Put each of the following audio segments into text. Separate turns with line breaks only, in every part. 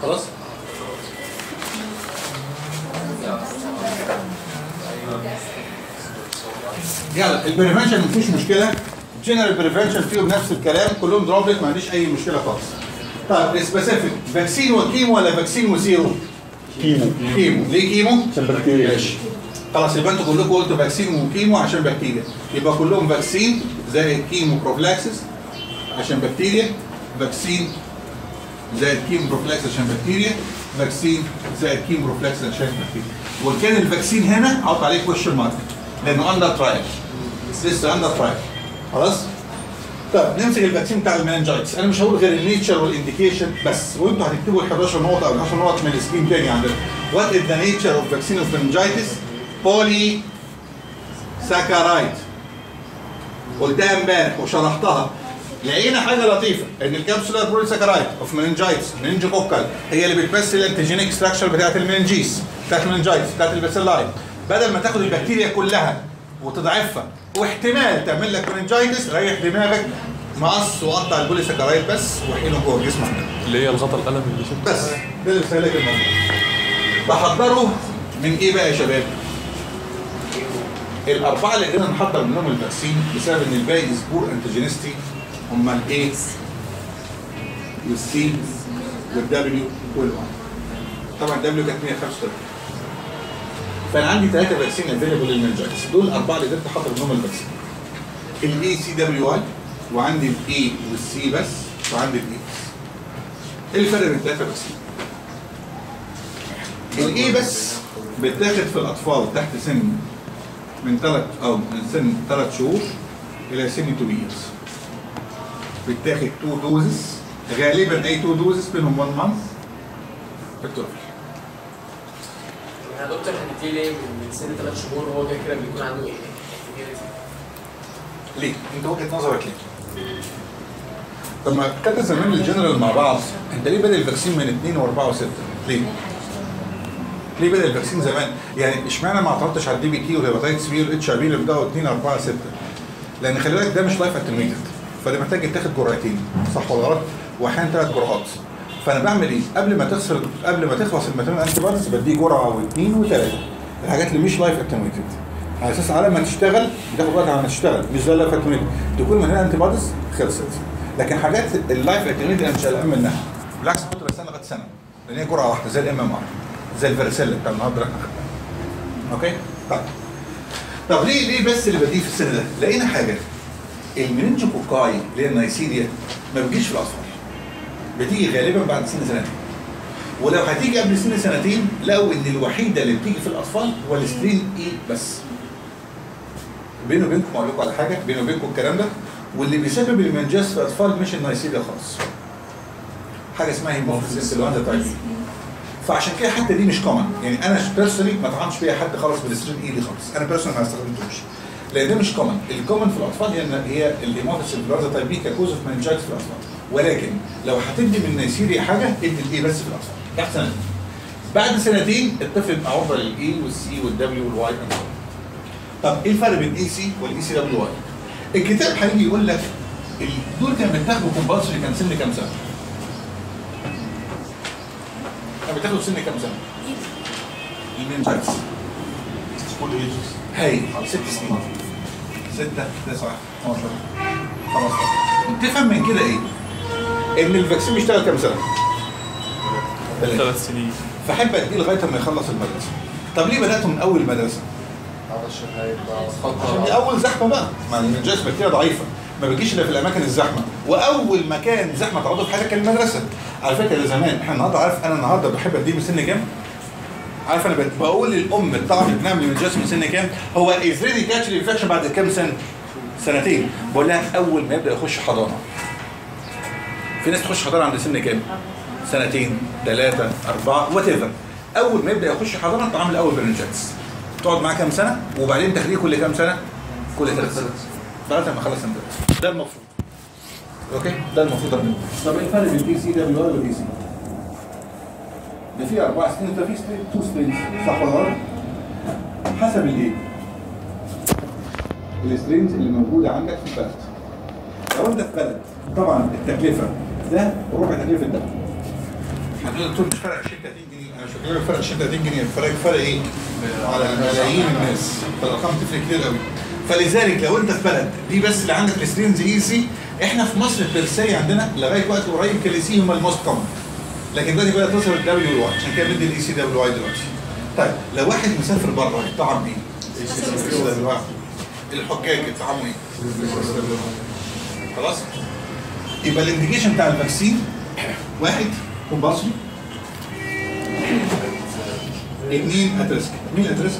خلاص يلا البريفنشن مفيش مشكله جنرال بريفنشن فيهم نفس الكلام كلهم دروبلت ما عنديش اي مشكله خالص طيب سبيسيفيك فاكسين وكيمو ولا فاكسين وزيرو؟
كيمو
كيمو ليه كيمو؟
عشان بكتيريا
ماشي خلاص يبقى انتوا كلكم قلتوا فاكسين وكيمو عشان بكتيريا يبقى كلهم فاكسين زائد كيمو بروفلاكسس عشان بكتيريا فاكسين زائد كيمو بروفلاكسس عشان بكتيريا فاكسين زائد كيمو بروفلاكسس عشان بكتيريا وكان الفاكسين هنا حط عليه كويشن مارك لانه اندر ترايل لسه اندر ترايل خلاص طيب نمسك الفاكسين بتاع المننجايتس انا مش هقول غير النيتشر والانديكيشن بس وانتوا هتكتبوا ال 11 نقطه او ال 10 نقط من السكرين تاني عندنا وات از ذا نيتشر اوف فاكسين اوف مننجايتس بولي ساكرايد قلتها امبارح وشرحتها لقينا حاجه لطيفه ان الكابسولار بولي ساكرايد اوف مننجايتس مننجوكوكال هي اللي بتمثل الانتيجينيك ستراكشر بتاعت المننجيس بتاعت المننجايتس بتاعت الباسيلاي بدل ما تاخد البكتيريا كلها وتضعفها واحتمال تعمل لك مننجايتس ريح دماغك مقص وقطع البولي ساكرايد بس وحينه جوه جسمك
اللي هي الغطا القلم اللي شفته
بس ده اللي بيسهل لك الموضوع بحضره من ايه بقى يا شباب؟ الاربعه اللي قدرنا نحضر منهم الفاكسين بسبب ان الباقي سبور انتيجينستي هم الاي والسي والدبليو والواي طبعا دبليو كانت 135 فانا عندي ثلاثه فاكسين افيلبل للمنجايتس دول الاربعه اللي قدرت احضر منهم الفاكسين الاي سي دبليو واي وعندي الاي والسي بس وعندي الاي بس ايه الفرق بين الثلاثه فاكسين؟ الاي بس بتاخد في الاطفال تحت سن من ثلاث او من سن ثلاث شهور الى سن 2 years بتاخد 2 دوزز غالبا اي 2 دوزز بينهم 1 مانث في الطفل
يا دكتور هنديه ليه من سن ثلاث شهور وهو كده كده بيكون عنده ايه؟
ليه؟ انت وجهه نظرك ليه؟ طب ما كان زمان الجنرال مع بعض انت ليه بدأ الفاكسين من 2 و4 و6 ليه؟ ليه بدأ الفاكسين زمان؟ يعني اشمعنى ما اعترضتش على الدي بي تي والهيباتيتس بي والاتش اي بي اللي بدأوا 2 4 6 لان خلي بالك ده مش لايف اتنويتد فده محتاج يتاخد جرعتين صح ولا غلط؟ واحيانا ثلاث جرعات فانا بعمل ايه؟ قبل ما تخسر قبل ما تخلص الماتيريال انتي بوديز بديه جرعه واثنين وثلاثه الحاجات اللي مش لايف اتنويتد على اساس على ما تشتغل بتاخد وقت على ما تشتغل مش زي اللايف اتنويتد تكون الماتيريال انتي بوديز خلصت لكن حاجات اللايف اتنويتد انا مش قلقان منها بالعكس كنت بستنى لغايه سنه لان هي جرعه واحده زي الام ام ار زي الفيرسيلا بتاع النهارده اللي احنا خدناه اوكي؟ طيب طب ليه ليه بس اللي بديه في السن ده؟ لقينا حاجه المننجوكوكاي اللي هي النيسيريا ما بتجيش في الاطفال بتيجي غالبا بعد سن سنتين ولو هتيجي قبل سن سنتين لقوا ان الوحيده اللي بتيجي في الاطفال هو السترين اي بس بيني وبينكم اقول لكم على حاجه بيني وبينكم الكلام ده واللي بيسبب المنجاز في الاطفال مش النيسيريا خالص حاجه اسمها هيموفيلس انفلونزا تايب فعشان كده حتى دي مش كومن يعني انا بيرسونلي ما طعنش فيها حد خالص بالسترين اي دي خالص انا بيرسونلي ما استخدمتوش لان ده مش كومن الكومن في الاطفال هي هي الهيموفيلس انفلونزا تايب بي ككوز اوف منجايتس في الاطفال ولكن لو هتدي من نيسيريا حاجه ادي الاي بس في الاطفال تحت سنتين بعد سنتين الطفل يبقى عرضه للاي والسي والدبليو والواي طب ايه الفرق بين اي سي والاي سي دبليو واي؟ الكتاب هيجي يقول لك ال- دول كان بتاخدوا كومبالسري كان سن كام سنه؟ كان بتاخدوا سن كام سنه؟ المنجايتس
كل ايجز
هاي ست سنين ستة تسعة 12 15 تفهم من كده ايه؟ ان الفاكسين بيشتغل كام سنة؟ ثلاثة
ثلاث سنين
فاحب اديه لغايه ما يخلص المدرسه. طب ليه بدات من اول المدرسه؟
علشان هيبقى
عشان دي اول زحمه بقى، ما النجاس بكتيريا ضعيفه، ما بتجيش الا في الاماكن الزحمه، واول مكان زحمه تعرضه في حياتك كان المدرسه. على فكره ده زمان احنا النهارده عارف انا النهارده بحب اديه من سن كام؟ عارف انا بت- بقول للام بتعرف ابنها من النجاس من سن كام؟ هو از ريدي كاتش الانفكشن بعد كام سنه؟ سنتين، بقول لها اول ما يبدا يخش حضانه. في ناس تخش حضانه عند سن كام؟ سنتين ثلاثة أربعة وات ايفر أول ما يبدأ يخش حضانة تعمل أول برنجاتس تقعد معاه كام سنة وبعدين تاخديه كل كام سنة؟ كل ثلاث سنوات لغاية ما خلص سنتين ده المفروض أوكي؟ ده المفروض أعمله طب إيه الفرق بين بي سي دبليو ار وبي سي؟ ده فيه أربع سنين وده فيه سترين تو سترينز صح ولا غلط؟ حسب الإيه؟ السترينز اللي موجودة عندك في البلد لو أنت في بلد طبعا التكلفة ده ربع تكلفة ده هتقول يا دكتور مش فارق 20 30 جنيه انا مش بكلمك فرق 20 30 جنيه الفرق فرق ايه؟ على ملايين الناس فالارقام تفرق كتير قوي فلذلك لو انت في بلد دي بس اللي عندك الستريمز اي سي احنا في مصر بيرسي عندنا لغايه وقت قريب كان الاي سي هم الموست كومن لكن دلوقتي بدات توصل الدبليو واي عشان كده بدي الاي سي دبليو واي دلوقتي طيب لو واحد مسافر بره يطعم ايه؟ WI. الحجاج يطعموا ايه؟ خلاص؟ يبقى الانديكيشن بتاع الفاكسين واحد كومبالسري اثنين اتريسك مين اتريسك؟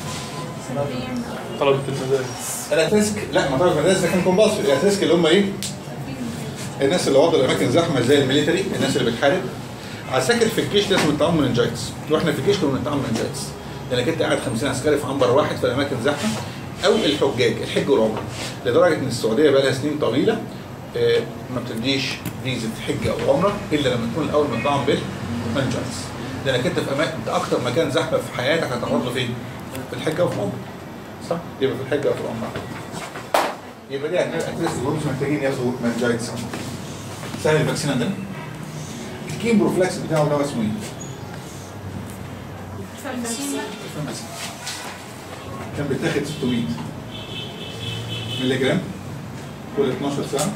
طلبة المدارس
الاتريسك لا ما طبعا المدارس ده كان كومبالسري الاتريسك اللي هم ايه؟ الناس اللي واخده الاماكن زحمه زي الميليتري الناس اللي بتحارب عساكر في الجيش لازم يطعموا مننجايتس واحنا في الجيش كنا بنطعم مننجايتس لانك انت قاعد 50 عسكري في عنبر واحد في الاماكن زحمه او الحجاج الحج والعمره لدرجه ان السعوديه بقى لها سنين طويله آه، ما بتديش فيزا حج او عمره الا لما تكون الاول مطعم بالمننجايتس لانك انت في اماكن انت اكتر مكان زحمه في حياتك هتعرض له فين؟ في الحجه وفي العمره صح؟ يبقى في الحجه وفي العمره يبقى دي اتليست دول مش محتاجين ياخدوا مننجايتس سهل الفاكسين عندنا الكيم بروفلاكس بتاعه ده اسمه ايه؟ الفاماسين. كان بيتاخد 600 مللي جرام كل 12 ساعة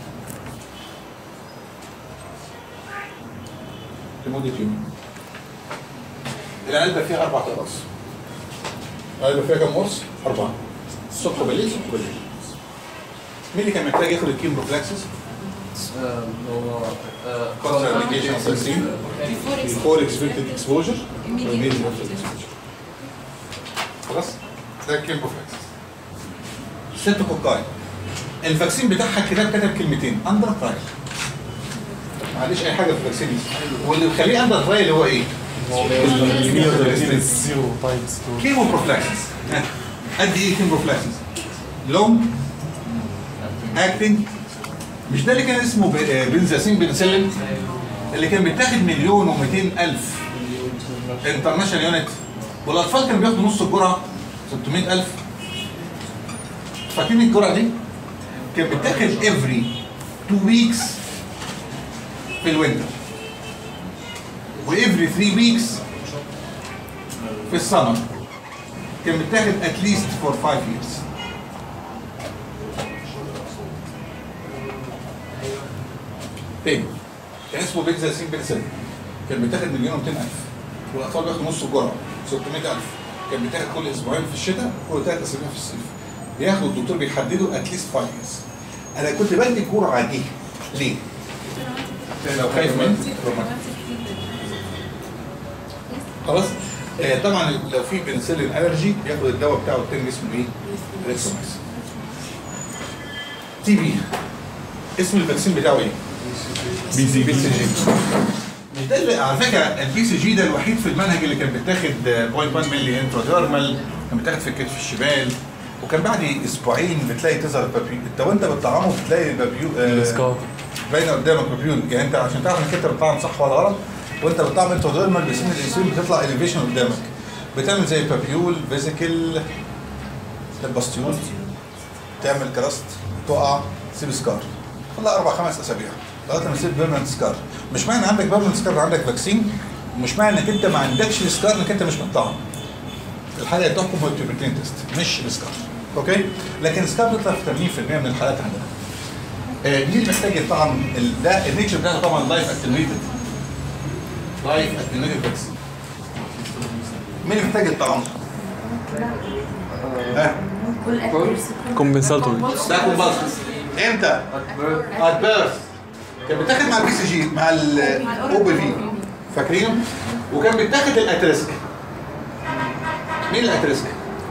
لمدة يومين العلبة فيها أربع أقراص العلبة فيها كام قرص؟ أربعة الصبح وبالليل الصبح وبالليل مين اللي كان محتاج ياخد الكيم بروفلاكسس؟
هو
Contraindication of vaccine before expected exposure or immediately after exposure. خلاص؟ ده الكيم بروفلاكسس ست كوكاي الفاكسين بتاعها الكتاب كتب كلمتين اندر ترايل معلش اي حاجه في الفاكسين دي. واللي مخليه اندر ترايل هو ايه؟
130 زيرو تايمز
كيمو بروفلاكسس قد ايه كيمو بروفلاكسس؟ لونج اكتنج مش ده اللي كان اسمه ب- آه، بنزاسين بنسلين اللي كان بيتاخد مليون و200 الف انترناشونال يونت والاطفال كانوا بياخدوا نص الجرعه 600 الف فاكرين الجرعه دي؟ كان بيتاخد افري 2 ويكس في الوينتر وافري 3 ويكس في السمر كان بيتاخد اتليست فور 5 years تاني كان اسمه بنزاسين بنسلين كان بيتاخد مليون و الف والاطفال بياخدوا نص الجرعه 600 الف كان بيتاخد كل اسبوعين في الشتاء كل ثلاث اسابيع في الصيف بياخدوا الدكتور بيحدده اتليست 5 years انا كنت بدي الجرعه دي ليه؟ عشان لو خايف من روماتيك خلاص آه طبعا لو في بنسلين الرجي بياخد الدواء بتاعه التاني اسمه ايه؟ ريكسومايسين تي بي اسم الفاكسين بتاعه ايه؟ بي سي بي سي جي مش ده اللي على فكره البي سي جي ده الوحيد في المنهج اللي كان بيتاخد 0.1 مللي انتراديرمال كان بيتاخد في الكتف الشمال وكان بعد اسبوعين بتلاقي تظهر بابيول انت وانت بتطعمه بتلاقي البابيول آه،
السكار
باينه قدامك بابيول يعني انت عشان تعرف انك انت بتطعم صح ولا غلط وانت بتطعم انتراديرمال بسن الانسولين بتطلع اليفيشن قدامك بتعمل زي بابيول فيزيكال الباستيول تعمل كراست تقع تسيب سكار والله اربع خمس اسابيع لغايه ما تسيب بيرمنت سكار مش معنى عندك بيرمنت سكار عندك فاكسين مش معنى انك انت ما عندكش السكار انك انت مش مطعم الحاله اللي تحكم هو التوبركلين تيست مش السكار اوكي لكن السكار بيطلع في 80% من الحالات عندنا آه، مين اللي محتاج يطعم ال- ده النيتشر بتاعته طبعا لايف اتنويتد لايف اتنويتد فاكسين مين اللي محتاج يطعم؟ ها
كومبنساتوري
ده كومبالسس امتى؟ ات بيرث كان بيتاخد مع البي سي جي مع الاو بي في فاكرينه؟ وكان بيتاخد الاتريسك مين الاتريسك؟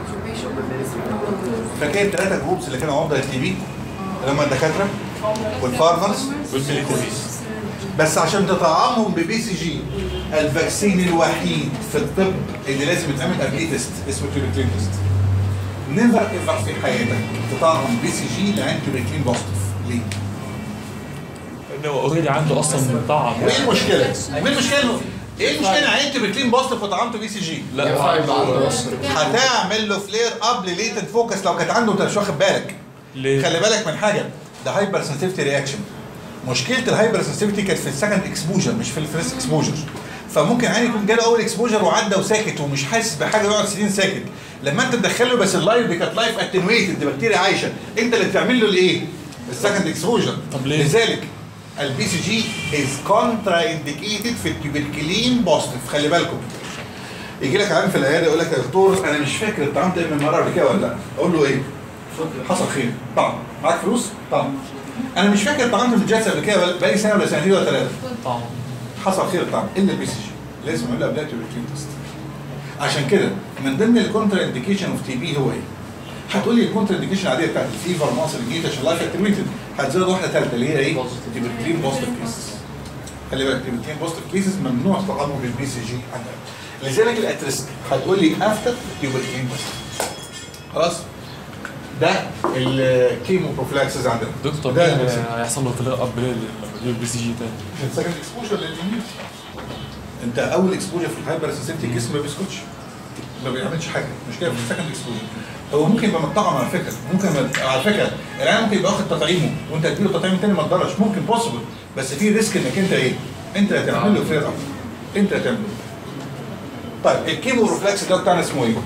فاكر الثلاثه جروبس اللي كانوا عمده التي بي اللي هم الدكاتره والفارمرز والميليتريز بس عشان تطعمهم ببي سي جي الفاكسين الوحيد في الطب اللي لازم يتعمل قبليه تيست اسمه تيوبيكلين تيست نيفر ايفر في حياتك تطعم بي سي جي لعين تيوبيكلين بوزيتيف ليه؟
لانه هو اوريدي عنده اصلا مطعم
وايه المشكله؟ ايه المشكله؟ ايه المشكله عين تيوبيكلين بوزيتيف وطعمته بي سي جي؟
لا
هتعمل له فلير اب لليتد فوكس لو كانت عنده انت مش واخد بالك
ليه؟
خلي بالك من حاجه ده هايبر سنسيتيفيتي رياكشن مشكله الهايبر سنسيتيفيتي كانت في السكند اكسبوجر مش في الفيرست اكسبوجر فممكن عادي يكون جاله اول اكسبوجر وعدى وساكت ومش حاسس بحاجه يقعد سنين ساكت لما انت تدخله بس اللايف دي كانت لايف اتنويتد دي بكتيريا عايشه انت اللي بتعمل له الايه؟ السكند اكسبوجر
طب ليه؟
لذلك البي سي جي از كونترا انديكيتد في التوبركلين بوزيتيف خلي بالكم يجي لك عام في العياده يقول لك يا دكتور انا مش فاكر الطعام ده من مره قبل كده ولا لا اقول له ايه؟ حصل خير طبعا معاك فلوس؟ طبعا انا مش فاكر الطعام ده من الجلسه قبل كده بقالي سنه ولا سنتين ولا ثلاثه
طبعا
حصل خير الطعم الا البي سي جي لازم اعمل له قبلها تيوبركلين تيست عشان كده من ضمن الكونترا انديكيشن اوف تي بي هو ايه؟ هتقول لي الكونترا انديكيشن العاديه بتاعت الفيفر مصر جيت عشان لايف اتنويتد هتزود واحده ثالثه اللي هي ايه؟ تيوبركلين بوزيتيف كيسز خلي بالك تيوبركلين بوزيتيف كيسز ممنوع تطعمه بالبي سي جي عندك لذلك الاتريسك هتقول لي افتر تيوبركلين بوزيتيف خلاص؟ ده الكيمو بروفلاكسز عندنا
دكتور
ده
مين
البي
هيحصل له فلير اب ليه لما يجيب البي سي جي تاني
السكند اكسبوجر للاميونيتي انت اول اكسبوجر في الهايبر سنسيتي الجسم ما بيسكتش ما بيعملش حاجه مش كده في السكند اكسبوجر هو ممكن يبقى متطعم على فكره ممكن ما- على فكره العيان ممكن يبقى واخد تطعيمه وانت تديله تطعيم تاني ما تضرش ممكن بوسيبل بس في ريسك انك انت ايه؟ انت اللي هتعمل له فلير اب انت اللي هتعمل له طيب الكيمو روفلاكس ده بتاعنا اسمه ايه؟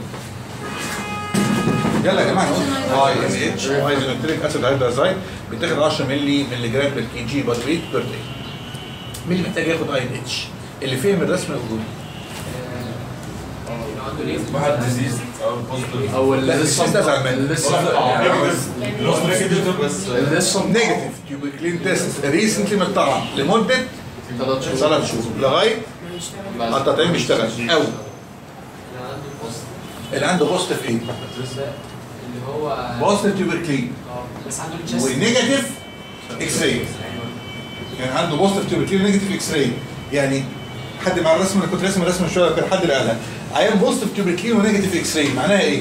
يلا يا جماعه نقول اي ان اتش ايزونوتريك اسيد هيدرازايد بيتاخد 10 مللي مللي جرام بير كي جي بر ويت بير داي مين اللي محتاج ياخد اي ان اتش؟ اللي فهم الرسم الوجودي
واحد ديزيز او بوزيتيف
او
لا مش تزعل مني
لسه
نيجاتيف تيوبيكلين تيست ريسنتلي متطعم لمده
ثلاث شهور
ثلاث شهور لغايه ما التطعيم يشتغل او اللي عنده بوزيتيف ايه؟
اللي هو
بوزيتيف تيوبيكلين
اه بس عنده الجسم
ونيجاتيف اكس راي يعني عنده بوزيتيف تيوبيكلين ونيجاتيف اكس راي يعني حد مع الرسم اللي كنت راسم الرسم شويه كان حد اللي قالها عيان بوزيتيف تيوبيكلين ونيجاتيف اكس راي معناها ايه؟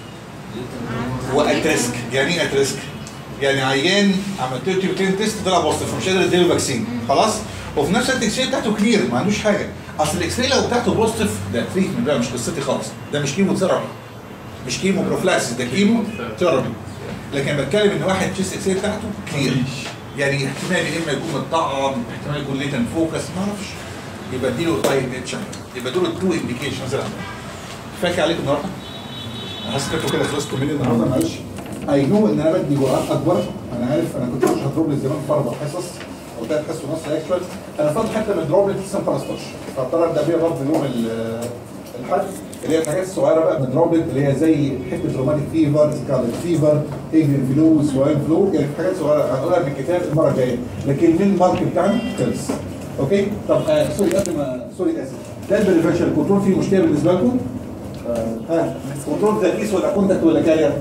وات ريسك يعني ايه ات ريسك؟ يعني عيان عملت له تيوبيكلين تيست طلع بوزيتيف فمش قادر اديله فاكسين خلاص؟ وفي نفس الوقت الاكس راي بتاعته كلير ما عندوش حاجه اصل الاكس راي لو بتاعته بوزيتيف ده تريتمنت بقى مش قصتي خالص ده مش كيمو ثيرابي مش كيمو بروفلاكسس ده كيمو ثيرابي لكن بتكلم ان واحد تشيست اكس راي بتاعته كلير يعني احتمال يا اما يكون متطعم احتمال يكون ليتن فوكس ما اعرفش يبقى اديله اي اتش يبقى دول التو انديكيشنز فاكر عليكم النهارده؟ انا حاسس انكم كده خلصتوا مني النهارده معلش اي نو ان انا بدي جرعات اكبر انا عارف انا كنت مش هضرب لي زمان في اربع حصص او ثلاث حصص ونص اكشوال انا فاضل حتى من ضرب لي لسه 15 فاضطر ابدا بيها برضه يوم ال- الحد اللي هي الحاجات الصغيره بقى من دروبلت اللي هي زي حته روماتيك فيفر سكارلت فيفر ايفن فلو سواين فلو يعني حاجات صغيره هقولها من الكتاب المره الجايه لكن المين مارك بتاعنا خلص اوكي طب آه سوري قبل ما سوري اسف ده البريفنشن كنترول فيه مشكله بالنسبه لكم؟ آه، ها كنترول ده كيس ولا كونتاكت ولا كارير؟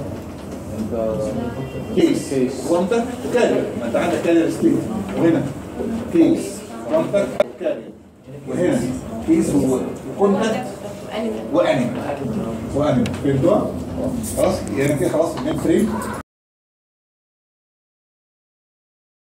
كيس كيس كونتاكت وكارير ما انت عندك كارير ستيت وهنا كيس كونتاكت وكارير وهنا كيس وكونتاكت وانيمال وانيمال فهمتوا؟ خلاص يعني كده خلاص المين فريم